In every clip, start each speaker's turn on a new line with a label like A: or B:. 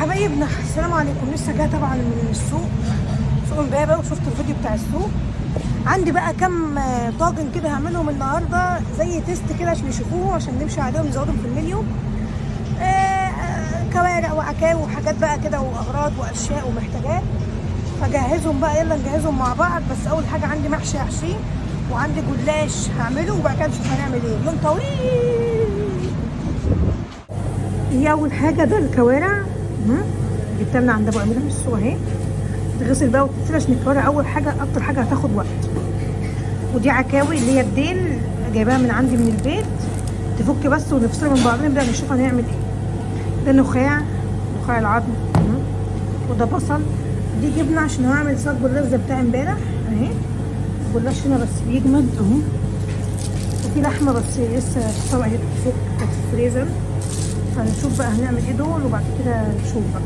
A: حبايبنا السلام عليكم لسه جايه طبعا من السوق سوق امبابه وشفت الفيديو بتاع السوق عندي بقى كم آه، طاجن كده هعملهم النهارده زي تيست كده عشان يشوفوه عشان نمشي عليهم نزودهم في المنيو آه، آه، كوارع وعكاوي وحاجات بقى كده واغراض واشياء ومحتاجات فجهزهم بقى يلا نجهزهم مع بعض بس اول حاجه عندي محشي هحشيه وعندي جلاش هعمله وبعد كده نشوف هنعمل ايه يوم طويل هي اول حاجه ده الكوارع مم. جبتها من عند ابو امير من السوق اهي تغسل بقى وتغسل عشان الكوارع اول حاجه اكتر حاجه هتاخد وقت ودي عكاوي اللي هي الديل جايباها من عندي من البيت تفك بس ونفصلها من بعضنا نبدا نشوف هنعمل ايه ده نخاع نخاع العظم مم. وده بصل دي جبنه عشان هعمل صاج الرز بتاع امبارح اهي الجلاش هنا بس بيجمد اهو وفي لحمه بس لسه في طبق اهي فوق كانت في الفريزر فنشوف بقى هنعمل ايه دول وبعد كده نشوف بقى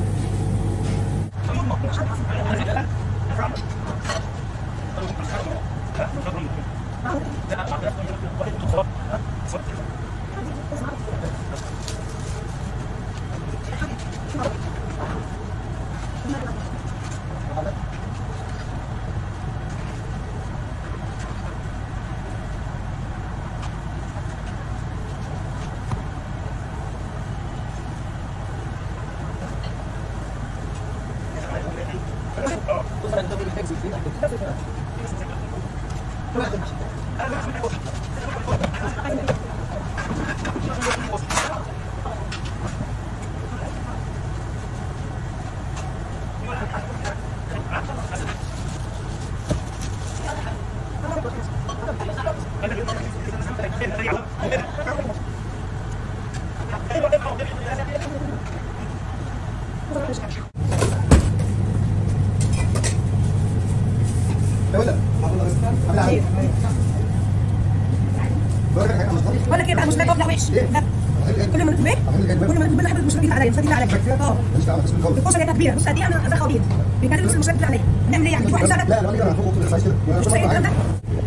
A: ولا كده بقى مش لا وحش لا كل ما نطلب كل ما نطلب لحمه مش بيجي عليا مش بيجي عليا اه الكوسه جايبها كبيره بص دي انا ادخل بيها بيكلم نفس المشكله بتاعت عليا نعمل ايه يعني واحد سنه
B: لا لو انا كده هفوق كل السايز كده
A: مش الكلام ده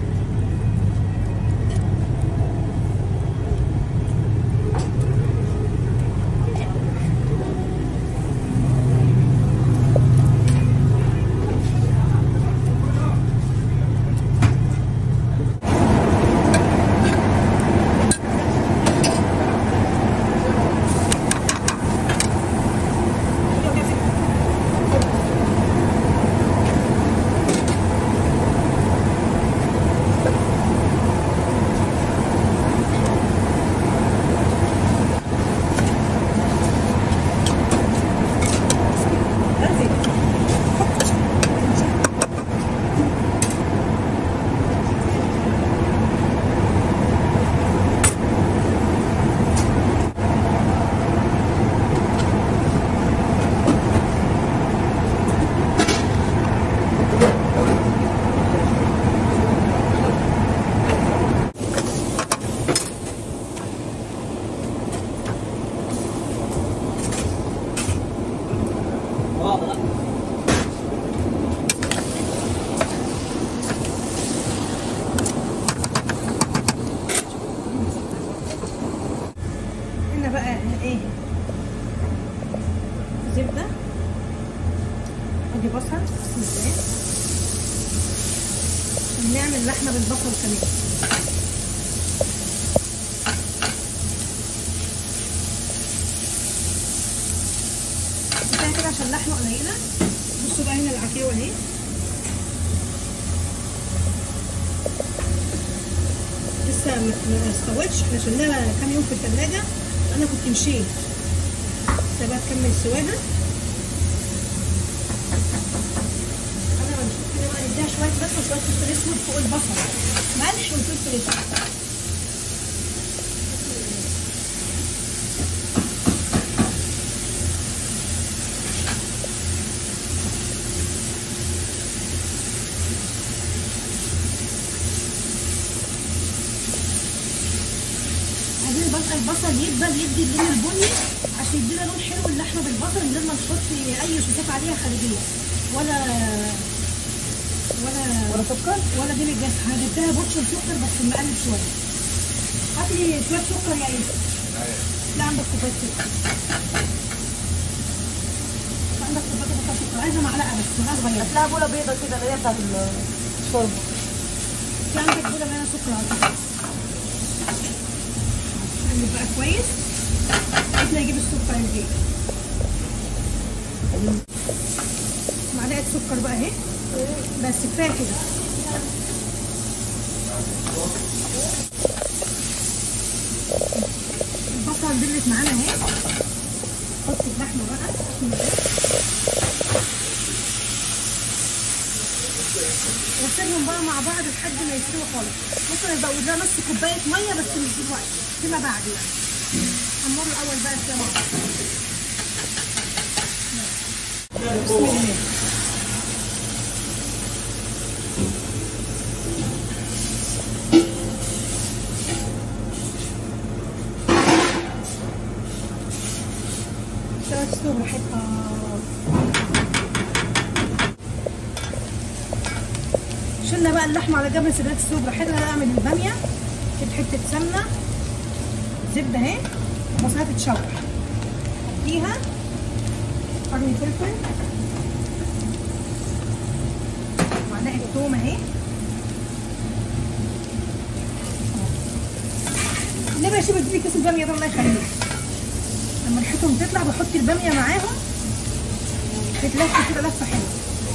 A: هنا بقى ايه زبده ادي بصل ازاي نعمل لحمه بالبصل كمان كفايه كده عشان اللحمه قليله بصوا بقى هنا العكاوي اهي لسه ما ما استوتش احنا شلناها كام يوم في الثلاجه انا كنت مشيت سيبها تكمل سواها انا بنشوف كده بقى نديها شويه بس وشويه فلفل اسود فوق البصل ملح وفلفل اسود عايزين البصل البصل يدبل يدي اللون البني عشان يدينا لون حلو اللحمه بالبصل من غير ما نحط اي صوصات عليها خارجيه ولا ولا
B: ولا سكر
A: ولا دي الجاف هجبتها بوتشر سكر بس مقلب شويه هات لي شويه سكر يا عيسى لا عندك كوبايه سكر عايزه معلقه بس معلقه صغيره
B: هتلاقيها بوله بيضه كده اللي هي بتاعت الشوربه
A: في عندك بوله مليانه سكر على فكره نقلب بقى كويس لغايه ما يجيب السكر الجاي معلقه سكر بقى اهي بس كفايه كده البصله نزلت معانا اهي حط اللحمه بقى بسم الله واسيبهم بقى مع بعض لحد ما يستوي خالص ممكن ازود لها نص كوبايه ميه بس مش دلوقتي فيما بعد يعني حمروا الاول بقى كده مع بعض بسم الله تستوي براحتها شلنا بقى اللحمه على جنب سيبها تستوي براحتها اعمل الباميه كده حته سمنه زبده اهي بصلها تتشوح فيها قرن فلفل معلقه توم اهي ليه بقى شبه تديلي كيس الباميه ده الله يخليك لما ريحتهم تطلع بحط الباميه معاهم تتلف كده لفه حلوه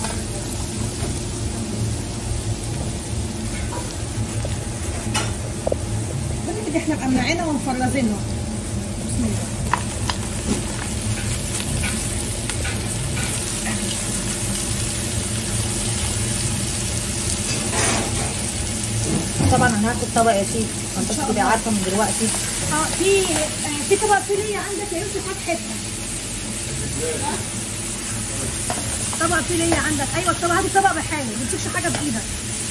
A: الباميه دي احنا مقمعينها ومفرزينها بسم الله
B: طبعا انا هاخد طبق يا شيخ ما انت تبقي عارفه من دلوقتي
A: اه في آه، في طبق فيليه عندك يا يوسف هات حته طبق فيليه عندك ايوه الطبق هات الطبق بحاله ما تمسكش حاجه بايدك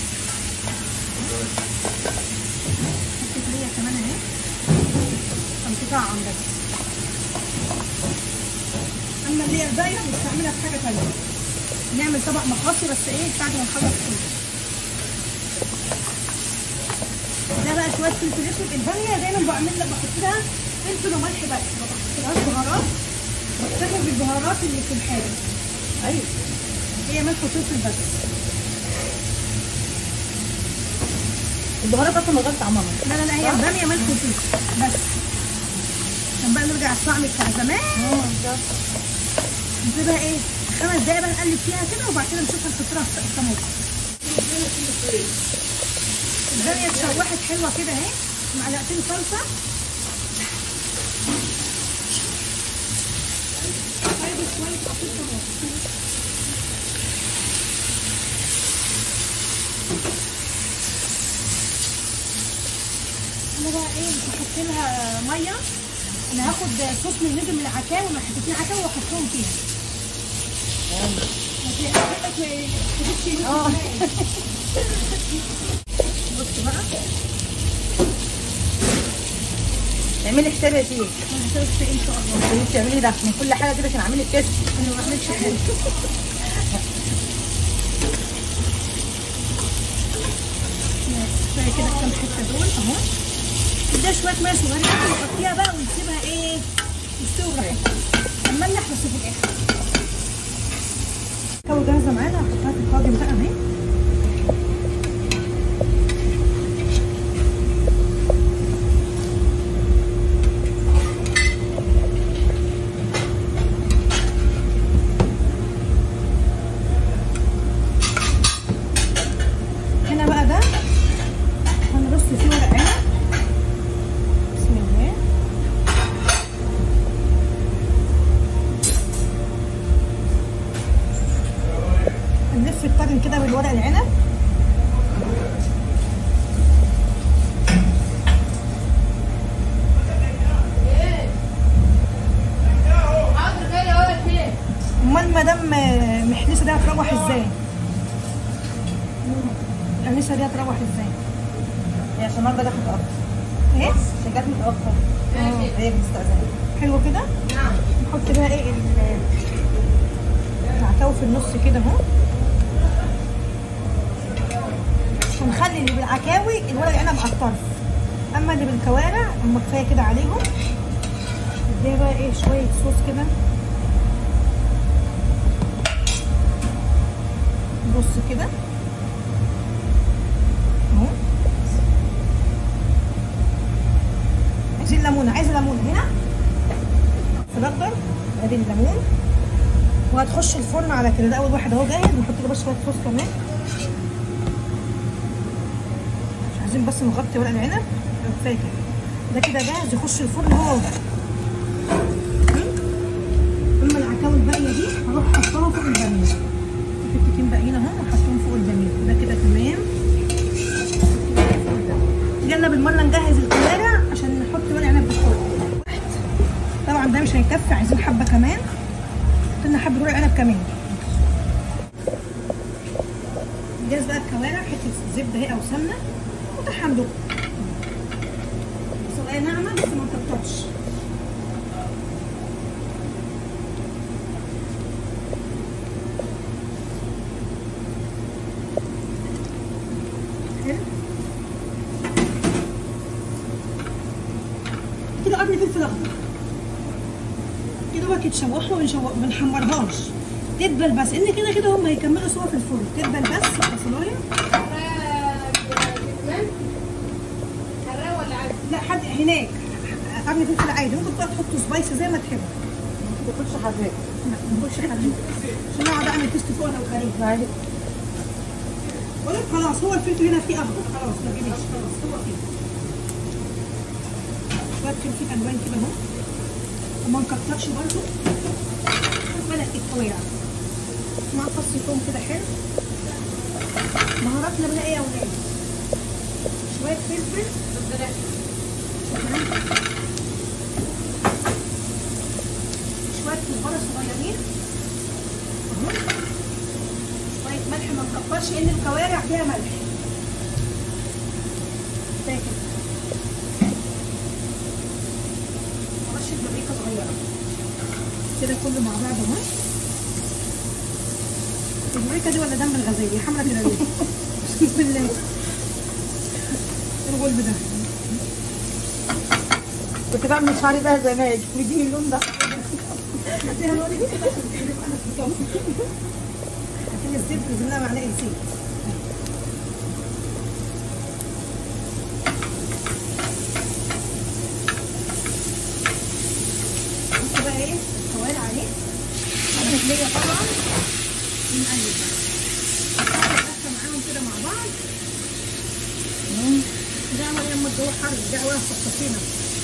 A: حته فيليه كمان اهي عشان تطعم بس اما اللي هي الباقيه بنستعملها في حاجه ثانيه نعمل طبق مخاصي بس ايه بعد ما نخلص كله ده بقى شويه فلفل اسود الباميه دايما بعمل لها بحط لها فلفل وملح بس ما بحطلهاش بهارات بكتفي بالبهارات اللي في الحاجه
B: ايوه
A: هي ملح وفلفل بس
B: البهارات اصلا من غير طعمها
A: لا لا لا هي الباميه ملح وفلفل بس عشان بقى نرجع الطعم بتاع زمان
B: اه بالظبط
A: نسيبها ايه خمس دقايق بقى نقلب فيها كده وبعد كده نشوفها نحط لها الطماطم الباميه اتشوحت حلوه كده اهي معلقتين صلصه هاخد شويه عصير طماطم انا بقى ايه مش هحط لها ميه انا هاخد صوص من نجم العكاوي ما حطيتين عكاوي واحطهم فيها ما تجيبش
B: اه
A: بص بقى
B: اعملي حساب يا شيخ
A: انا هسوي ان شاء الله
B: انت بتعملي ده من كل حاجه كده عشان اعملي كده
A: انا ما بعملش حاجه كفايه كده كام حته دول اهو نديها شويه ميه صغيره ونحطيها بقى ونسيبها ايه تستوي براحتها اما نلح بس في الاخر الكاوي جاهزه معانا هحطها في الطاجن بقى اهي هنا بقى ده هنرص فيه ورق عنب بسم الله هنلف الطاجن كده بالورق العنب امال مدام محلسه دي هتروح ازاي؟ الانسه دي هتروح ازاي؟
B: هي عشان النهارده جت متاخر
A: ايه؟
B: هي جت متاخر اه هي مستأذنة
A: حلو كده؟ نعم نحط بقى ايه ال- العكاوي في النص كده اهو ونخلي اللي بالعكاوي الورق العنب على الطرف اما اللي بالكوارع هم كفايه كده عليهم نديها بقى ايه شويه صوص كده نص كده اهو عايزين ليمونه عايزه ليمونه هنا في الاخضر ادي الليمون وهتخش الفرن على كده ده اول واحد اهو جاهز نحط له بس شويه صوص كمان مش عايزين بس نغطي ورق العنب كفايه كده ده كده جاهز يخش الفرن هو وده اما العكاوي الباقيه دي هروح احطها فوق البانيه في حتتين باقيين اهو وحطهم فوق البانيه ده كده تمام يلا بالمره نجهز الكوارع عشان نحط ورق عنب بالفرن طبعا ده مش هيكفي عايزين حبه كمان قلنا حبه ورق عنب كمان نجهز بقى الكوارع حته زبده اهي او سمنه وتحت عندكم سواء ناعمه بس ما تكترش حلو كده قرن فلفل اخضر كده بقى يتشوحوا ونشوح ما نحمرهاش تدبل بس ان كده كده هم هيكملوا سوا في الفرن تدبل بس البصلايه لا حد هناك قرن فلفل عادي ممكن بقى تحطوا سبايسي زي ما تحبوا
B: ما تاكلش حراق
A: لا ما نقولش حبيبي عشان اقعد اعمل تيست فوق انا وكريم
B: معلش
A: بقول لك خلاص هو الفلفل هنا فيه اخضر خلاص ما تجيبش خلاص هو كده شويه فلفل الوان كده اهو وما نكترش برضه بدأت الكوارع مع فص ثوم كده حلو بهاراتنا بقى ايه يا ولاد شويه فلفل شويه كزبره صغيرين اهو شويه ملح ما نكترش ان الكوارع فيها ملح زي كده ورشه بابريكا صغيره كده كله مع بعض اهو البابريكا دي ولا دم الغزال يا حمرا كده ليه بسم الله إيه الغلب ده
B: كنت بعمل شعري بقى زمان بيجيني اللون ده
A: لكن الزيت نزلنا معلقه زيت بصوا بقى ايه الكوارع عليه مهلية طبعا ونقلب بقى نقفل معاهم كده مع بعض دعوة لما الجو حر دعوة فطفينا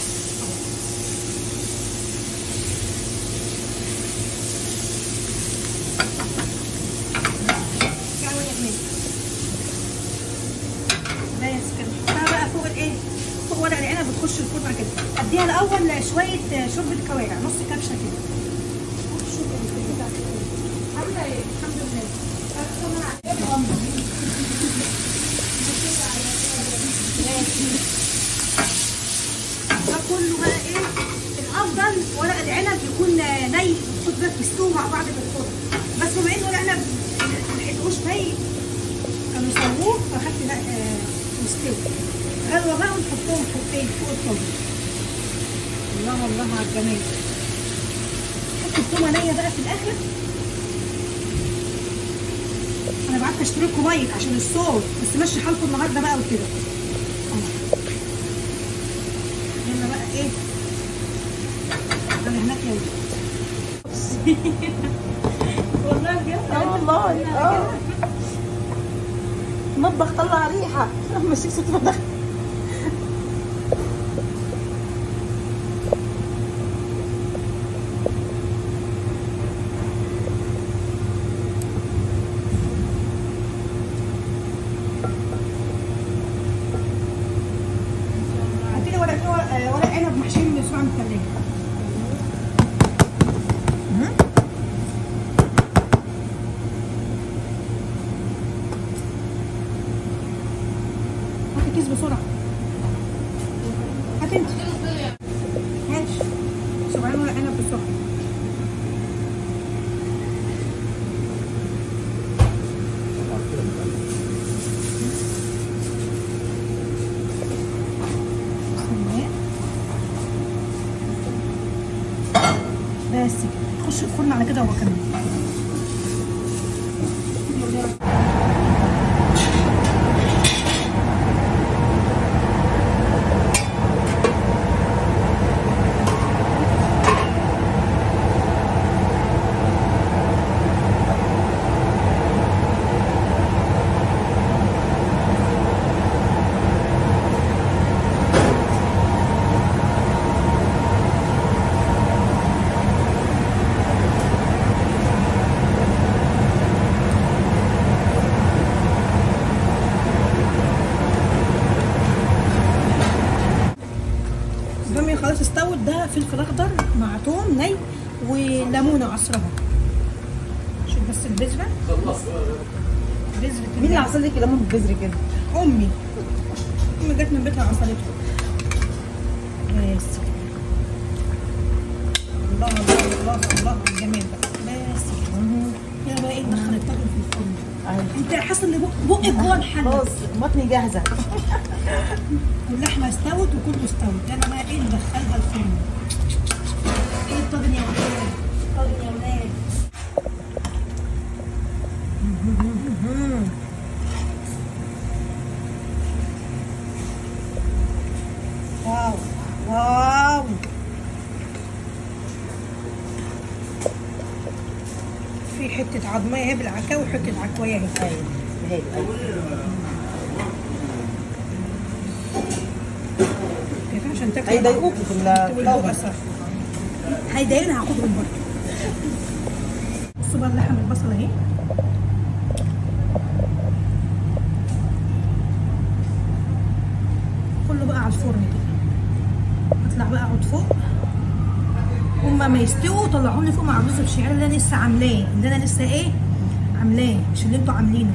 A: دعوة يا بس كده نحطها بقى فوق الايه فوق ورق العنب بتخش الفرن بعد كده اديها الاول شويه شوربه كوارع نص كبشه كده عامله ايه الحمد لله ده كله بقى ايه الافضل ورق العنب يكون ني خد بالك يستووا مع بعض في الفرن بس بما ان ورق العنب ما لحقتهوش ني كانوا يسووه فاخدت لا آه، مستوي غلوه بقى ونحطهم حطين فوق الفرن الله الله على الجمال حط التومه نيه بقى في الاخر انا بعت اشتري لكم مايك عشان الصوت بس ماشي حالكم النهارده بقى وكده أهو. يلا بقى ايه انا هناك يا ولد. والله بجد
B: اه والله اه المطبخ طلع ريحه لما شفت صوت المطبخ
A: هاتي لي ورق ورق ورق عنب محشي من بسرعه من الثلاجه هاتي كيس بسرعه هات انت ماشي سبعين ورق عنب بسرعه بس كده خش الفرن على كده هو كمان بسم الله البامية خلاص استوت ده فلفل اخضر مع توم ني وليمونه عصرها شوف بس البذره بذره
B: مين اللي عصر لك ليمون بالبذر كده؟
A: امي امي جت من بيتها عصرته بس كده. الله الله الله الله على الجمال بقى بس كده يلا بقى ايه ندخل الطاجن في الفرن
B: أيوة.
A: انت حاسه ان بق- بقك جوه الحله
B: خلاص بطني جاهزه
A: واللحمه استوت وكله استوت يلا بقى ايه ندخلها الفرن ايه الطاجن يا ولاد الطاجن يا ولاد واو واو في حته عظميه اهي بالعكاوي وحته عكوايه اهي
B: ايوه هي ايوه
A: كيف عشان تاكل
B: هيضايقوكي في
A: والبقى
B: الطاجن
A: صح هيضايقني هاخدهم برضه بصوا بقى اللحم البصل اهي كله بقى على الفرن كده اطلع بقى اقعد فوق هما ما يستووا طلعوا لي فوق مع رز الشعير اللي انا لسه عاملاه اللي انا لسه ايه عاملاه مش اللي انتوا عاملينه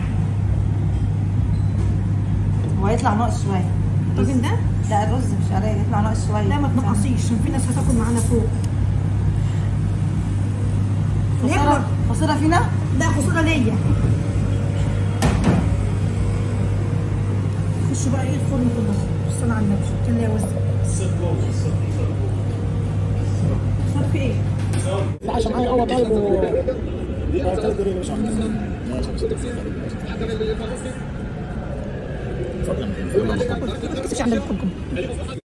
B: هو هيطلع ناقص شويه
A: الطاجن ده
B: لا الرز مش عليا يطلع ناقص شويه
A: لا ما تنقصيش عشان في ناس هتاكل معانا فوق
B: فصيلة
A: ناكل
B: فصيلة فينا
A: لا خسارة ليا خشوا بقى ايه الفرن كله الصلاة على النبي كان ليا وزن صار في ايه؟
C: عشان معايا هو طيب و تقدري مش عارف
A: ما تكسبش عند الحكم